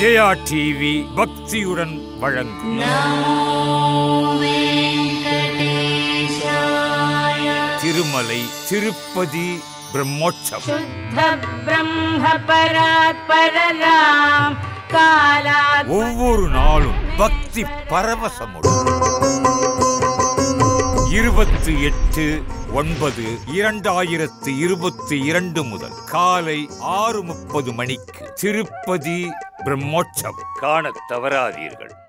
Jaya TV பக்தியுடன் வழங்கும் திருமலை திருப்பதி பிரம்மோற்சவம் शुद्ध ब्रह्म परात् परराम् कालात् ஒவ்வொரு நாளும் பக்தி பரவசமுடன் இருபத்தி எட்டு ஒன்பது இரண்டாயிரத்து இருபத்தி இரண்டு முதல் காலை ஆறு முப்பது மணிக்கு திருப்பதி பிரம்மோற்சவம் காணத் தவறாதீர்கள்